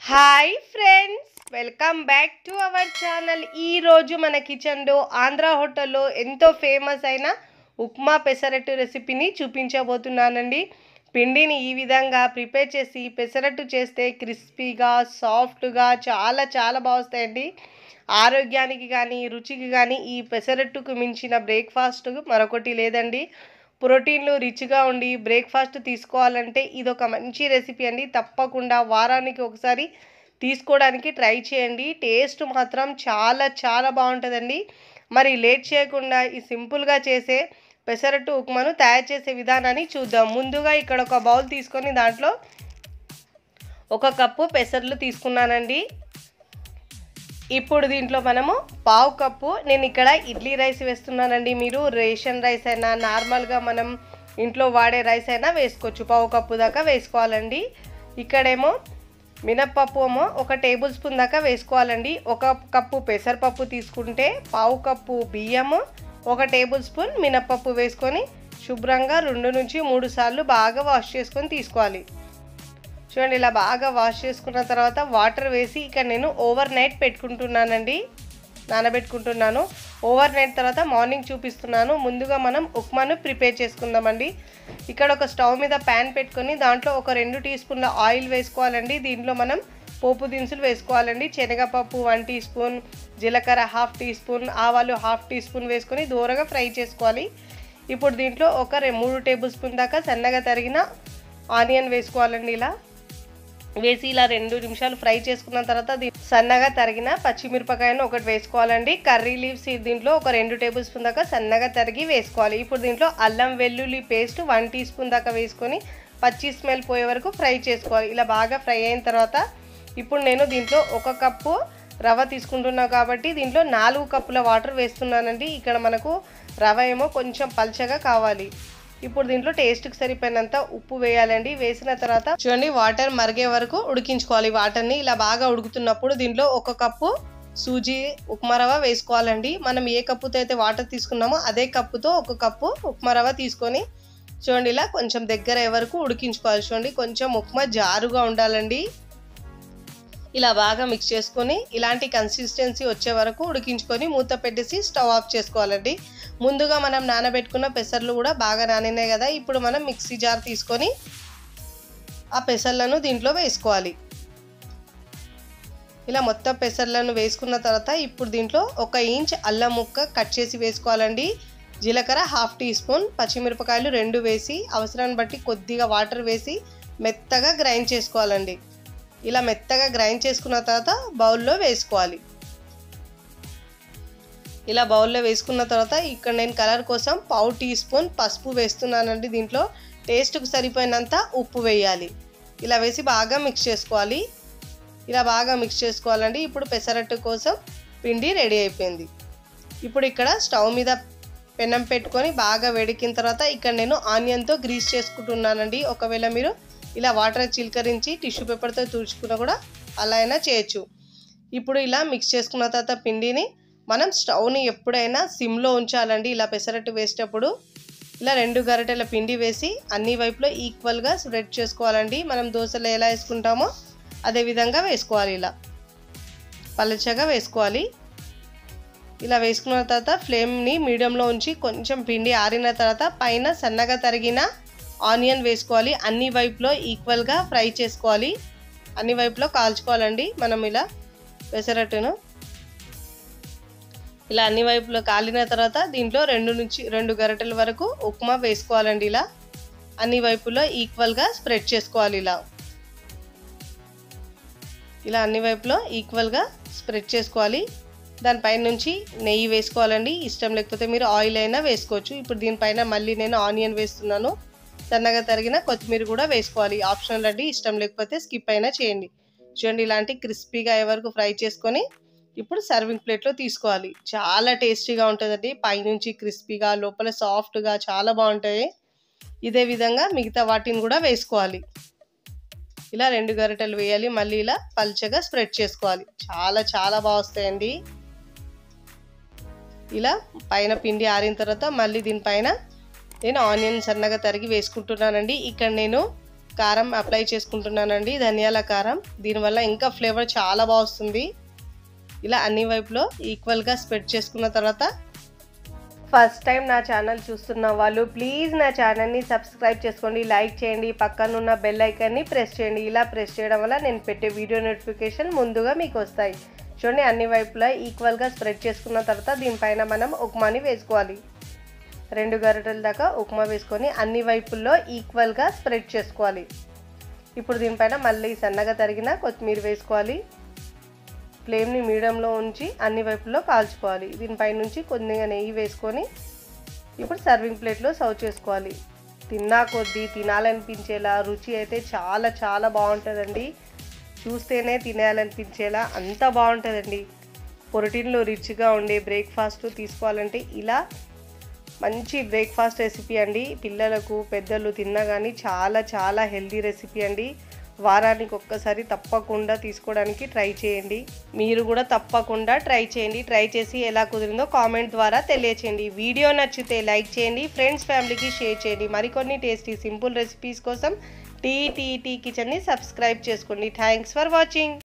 hi friends welcome back to our channel ఈరోజు మన కిచెన్లో ఆంధ్ర హోటల్లో ఎంతో ఫేమస్ అయిన ఉప్మా పెసరట్టు రెసిపీని చూపించబోతున్నానండి పిండిని ఈ విధంగా ప్రిపేర్ చేసి పెసరట్టు చేస్తే క్రిస్పీగా సాఫ్ట్గా చాలా చాలా బాగుస్తాయండి ఆరోగ్యానికి కానీ రుచికి కానీ ఈ పెసరట్టుకు మించిన బ్రేక్ఫాస్ట్ మరొకటి లేదండి ప్రోటీన్లు రిచ్గా ఉండి బ్రేక్ఫాస్ట్ తీసుకోవాలంటే ఇది ఒక మంచి రెసిపీ అండి తప్పకుండా వారానికి ఒకసారి తీసుకోవడానికి ట్రై చేయండి టేస్ట్ మాత్రం చాలా చాలా బాగుంటుందండి మరి లేట్ చేయకుండా ఈ సింపుల్గా చేసే పెసరట్టు ఉప్మాను తయారు చేసే విధానాన్ని చూద్దాం ముందుగా ఇక్కడ ఒక బౌల్ తీసుకొని దాంట్లో ఒక కప్పు పెసర్లు తీసుకున్నానండి ఇప్పుడు దీంట్లో మనము పావు కప్పు నేను ఇక్కడ ఇడ్లీ రైస్ వేస్తున్నానండి మీరు రేషన్ రైస్ అయినా నార్మల్గా మనం ఇంట్లో వాడే రైస్ అయినా వేసుకోవచ్చు పావు కప్పు దాకా వేసుకోవాలండి ఇక్కడేమో మినప్పప్పు ఏమో ఒక టేబుల్ స్పూన్ దాకా వేసుకోవాలండి ఒక కప్పు పెసరపప్పు తీసుకుంటే పావు కప్పు బియ్యము ఒక టేబుల్ స్పూన్ మినప్పప్పు వేసుకొని శుభ్రంగా రెండు నుంచి మూడు సార్లు బాగా వాష్ చేసుకొని తీసుకోవాలి చూడండి ఇలా బాగా వాష్ చేసుకున్న తర్వాత వాటర్ వేసి ఇక్కడ నేను ఓవర్ నైట్ పెట్టుకుంటున్నానండి నానబెట్టుకుంటున్నాను ఓవర్ నైట్ తర్వాత మార్నింగ్ చూపిస్తున్నాను ముందుగా మనం ఉప్మాను ప్రిపేర్ చేసుకుందామండి ఇక్కడ ఒక స్టవ్ మీద ప్యాన్ పెట్టుకొని దాంట్లో ఒక రెండు టీ స్పూన్ల ఆయిల్ వేసుకోవాలండి దీంట్లో మనం పోపు దినుసులు వేసుకోవాలండి శనగపప్పు వన్ టీ స్పూన్ జీలకర్ర హాఫ్ టీ స్పూన్ ఆవాలు హాఫ్ టీ స్పూన్ వేసుకొని దూరగా ఫ్రై చేసుకోవాలి ఇప్పుడు దీంట్లో ఒక రె- మూడు టేబుల్ స్పూన్ దాకా సన్నగా తరిగిన ఆనియన్ వేసుకోవాలండి ఇలా వేసి ఇలా రెండు నిమిషాలు ఫ్రై చేసుకున్న తర్వాత దీ- సన్నగా తరిగిన పచ్చిమిరపకాయను ఒకటి వేసుకోవాలండి కర్రీ లీవ్స్ దీంట్లో ఒక రెండు టేబుల్ స్పూన్ దాకా సన్నగా తరిగి వేసుకోవాలి ఇప్పుడు దీంట్లో అల్లం వెల్లుల్లి పేస్ట్ వన్ టీ స్పూన్ దాకా వేసుకొని పచ్చి స్మెల్ పోయే వరకు ఫ్రై చేసుకోవాలి ఇలా బాగా ఫ్రై అయిన తర్వాత ఇప్పుడు నేను దీంట్లో ఒక కప్పు రవ్వ తీసుకుంటున్నాను కాబట్టి దీంట్లో నాలుగు కప్పుల వాటర్ వేస్తున్నానండి ఇక్కడ మనకు రవ్వ ఏమో కొంచెం పల్చగా కావాలి ఇప్పుడు దీంట్లో టేస్ట్కి సరిపోయినంత ఉప్పు వేయాలండి వేసిన తర్వాత చూడండి వాటర్ మరిగే వరకు ఉడికించుకోవాలి వాటర్ని ఇలా బాగా ఉడుకుతున్నప్పుడు దీంట్లో ఒక కప్పు సూజీ ఉప్మా రవ్వ వేసుకోవాలండి మనం ఏ కప్పుతో అయితే వాటర్ తీసుకున్నామో అదే కప్పుతో ఒక కప్పు ఉప్మా రవ్వ తీసుకొని చూడండి ఇలా కొంచెం దగ్గర అయ్యే వరకు ఉడికించుకోవాలి చూడండి కొంచెం ఉప్మా జారుగా ఉండాలండి ఇలా బాగా మిక్స్ చేసుకొని ఇలాంటి కన్సిస్టెన్సీ వచ్చే వరకు ఉడికించుకొని మూత పెట్టేసి స్టవ్ ఆఫ్ చేసుకోవాలండి ముందుగా మనం నానబెట్టుకున్న పెసర్లు కూడా బాగా నానినాయి కదా ఇప్పుడు మనం మిక్సీ జార్ తీసుకొని ఆ పెసర్లను దీంట్లో వేసుకోవాలి ఇలా మొత్తం పెసర్లను వేసుకున్న తర్వాత ఇప్పుడు దీంట్లో ఒక ఇంచ్ అల్లం ముక్క కట్ చేసి వేసుకోవాలండి జీలకర్ర హాఫ్ టీ స్పూన్ పచ్చిమిరపకాయలు రెండు వేసి అవసరాన్ని బట్టి కొద్దిగా వాటర్ వేసి మెత్తగా గ్రైండ్ చేసుకోవాలండి ఇలా మెత్తగా గ్రైండ్ చేసుకున్న తర్వాత బౌల్లో వేసుకోవాలి ఇలా బౌల్లో వేసుకున్న తర్వాత ఇక్కడ నేను కలర్ కోసం పావు టీ స్పూన్ పసుపు వేస్తున్నానండి దీంట్లో టేస్ట్కి సరిపోయినంత ఉప్పు వేయాలి ఇలా వేసి బాగా మిక్స్ చేసుకోవాలి ఇలా బాగా మిక్స్ చేసుకోవాలండి ఇప్పుడు పెసరట్టు కోసం పిండి రెడీ అయిపోయింది ఇప్పుడు ఇక్కడ స్టవ్ మీద పెనం పెట్టుకొని బాగా వేడికిన తర్వాత ఇక్కడ నేను ఆనియన్తో గ్రీస్ చేసుకుంటున్నానండి ఒకవేళ మీరు ఇలా వాటర్ చిలకరించి టిష్యూ పేపర్తో తుడుచుకున్నా కూడా అలా అయినా చేయొచ్చు ఇప్పుడు ఇలా మిక్స్ చేసుకున్న తర్వాత పిండిని మనం స్టవ్ని ఎప్పుడైనా సిమ్లో ఉంచాలండి ఇలా పెసరట్టు వేసేటప్పుడు ఇలా రెండు గరిటెల పిండి వేసి అన్ని వైపులో ఈక్వల్గా స్ప్రెడ్ చేసుకోవాలండి మనం దోశలు ఎలా వేసుకుంటామో అదే విధంగా వేసుకోవాలి ఇలా పలచగా వేసుకోవాలి ఇలా వేసుకున్న తర్వాత ఫ్లేమ్ని మీడియంలో ఉంచి కొంచెం పిండి ఆరిన తర్వాత పైన సన్నగా తరిగిన ఆనియన్ వేసుకోవాలి అన్ని వైపులో ఈక్వల్గా ఫ్రై చేసుకోవాలి అన్ని వైపులో కాల్చుకోవాలండి మనం ఇలా పెసరట్టును ఇలా అన్ని వైపులో కాలిన తర్వాత దీంట్లో రెండు నుంచి రెండు గరిటెల వరకు ఉప్మా వేసుకోవాలండి ఇలా అన్ని వైపులో ఈక్వల్గా స్ప్రెడ్ చేసుకోవాలి ఇలా ఇలా అన్ని వైపులో ఈక్వల్గా స్ప్రెడ్ చేసుకోవాలి దానిపైన నుంచి నెయ్యి వేసుకోవాలండి ఇష్టం లేకపోతే మీరు ఆయిల్ అయినా వేసుకోవచ్చు ఇప్పుడు దీనిపైన మళ్ళీ నేను ఆనియన్ వేస్తున్నాను సన్నగా తరిగిన కొత్తిమీర కూడా వేసుకోవాలి ఆప్షనల్ అండి ఇష్టం లేకపోతే స్కిప్ అయినా చేయండి చూడండి ఇలాంటి క్రిస్పీగా అయ్యే వరకు ఫ్రై చేసుకొని ఇప్పుడు సర్వింగ్ ప్లేట్లో తీసుకోవాలి చాలా టేస్టీగా ఉంటుందండి పైనుంచి క్రిస్పీగా లోపల సాఫ్ట్గా చాలా బాగుంటాయి ఇదే విధంగా మిగతా వాటిని కూడా వేసుకోవాలి ఇలా రెండు గరిటెలు వేయాలి మళ్ళీ ఇలా పల్చగా స్ప్రెడ్ చేసుకోవాలి చాలా చాలా బాగా వస్తాయండి ఇలా పైన పిండి ఆరిన తర్వాత మళ్ళీ దీనిపైన నేను ఆనియన్ సన్నగా తరిగి వేసుకుంటున్నానండి ఇక్కడ నేను కారం అప్లై చేసుకుంటున్నానండి ధనియాల కారం దీనివల్ల ఇంకా ఫ్లేవర్ చాలా బాగా వస్తుంది ఇలా అన్ని వైపులో ఈక్వల్గా స్ప్రెడ్ చేసుకున్న తర్వాత ఫస్ట్ టైం నా ఛానల్ చూస్తున్న వాళ్ళు ప్లీజ్ నా ఛానల్ని సబ్స్క్రైబ్ చేసుకోండి లైక్ చేయండి పక్కన ఉన్న బెల్ ఐకాన్ని ప్రెస్ చేయండి ఇలా ప్రెస్ చేయడం వల్ల నేను పెట్టే వీడియో నోటిఫికేషన్ ముందుగా మీకు వస్తాయి చూడండి అన్ని వైపులా ఈక్వల్గా స్ప్రెడ్ చేసుకున్న తర్వాత దీనిపైన మనం ఉప్మాని వేసుకోవాలి రెండు గరిటెల దాకా ఉప్మా వేసుకొని అన్ని వైపుల్లో ఈక్వల్గా స్ప్రెడ్ చేసుకోవాలి ఇప్పుడు దీనిపైన మళ్ళీ సన్నగా తరిగిన కొత్తిమీర వేసుకోవాలి ఫ్లేమ్ని మీడియంలో ఉంచి అన్ని వైపుల్లో కాల్చుకోవాలి దీనిపై నుంచి కొద్దిగా నెయ్యి వేసుకొని ఇప్పుడు సర్వింగ్ ప్లేట్లో సర్వ్ చేసుకోవాలి తిన్నా కొద్దీ తినాలనిపించేలా రుచి అయితే చాలా చాలా బాగుంటుందండి చూస్తేనే తినేయాలనిపించేలా అంత బాగుంటుందండి ప్రోటీన్లు రిచ్గా ఉండే బ్రేక్ఫాస్ట్ తీసుకోవాలంటే ఇలా మంచి బ్రేక్ఫాస్ట్ రెసిపీ అండి పిల్లలకు పెద్దలు తిన్నా కానీ చాలా చాలా హెల్దీ రెసిపీ అండి వారానికి ఒక్కసారి తప్పకుండా తీసుకోవడానికి ట్రై చేయండి మీరు కూడా తప్పకుండా ట్రై చేయండి ట్రై చేసి ఎలా కుదిరిందో కామెంట్ ద్వారా తెలియచేయండి వీడియో నచ్చితే లైక్ చేయండి ఫ్రెండ్స్ ఫ్యామిలీకి షేర్ చేయండి మరికొన్ని టేస్టీ సింపుల్ రెసిపీస్ కోసం టీ టీ టీ కిచెన్ని సబ్స్క్రైబ్ చేసుకోండి థ్యాంక్స్ ఫర్ వాచింగ్